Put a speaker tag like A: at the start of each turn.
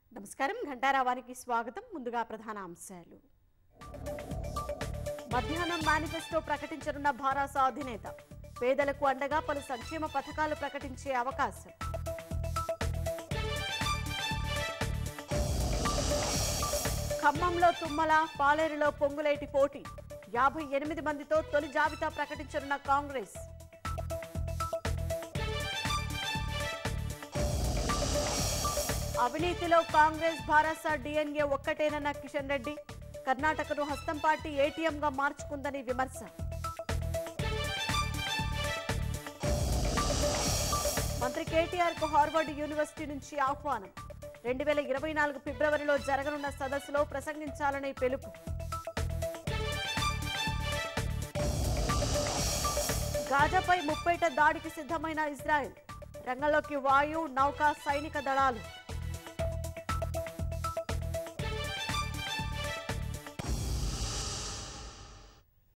A: నమస్కారం ఘంటారావానికి స్వాగతం ముందుగా ప్రధాన అంశాలు మధ్యాహ్నం మేనిఫెస్టో ప్రకటించనున్న భారాస అధినేత పేదలకు అండగా పలు సంక్షేమ పథకాలు ప్రకటించే అవకాశం ఖమ్మంలో తుమ్మల పాలేరులో పొంగులేటి పోటీ యాభై ఎనిమిది మందితో తొలి జాబితా ప్రకటించనున్న కాంగ్రెస్ అవినీతిలో కాంగ్రెస్ భారస డిఎన్ఏ ఒక్కటేనన్న కిషన్ రెడ్డి కర్ణాటకను హస్తం పార్టీ ఏటీఎంగా మార్చుకుందని విమర్శ మంత్రి కేటీఆర్ కు హార్వర్డ్ యూనివర్సిటీ నుంచి ఆహ్వానం రెండు వేల ఇరవై నాలుగు ఫిబ్రవరిలో జరగనున్న సదస్సులో ప్రసంగించాలని పిలుపు గాజాపై ముప్పేట దాడికి సిద్ధమైన ఇజ్రాయెల్ రంగంలోకి వాయు నౌక సైనిక దళాలు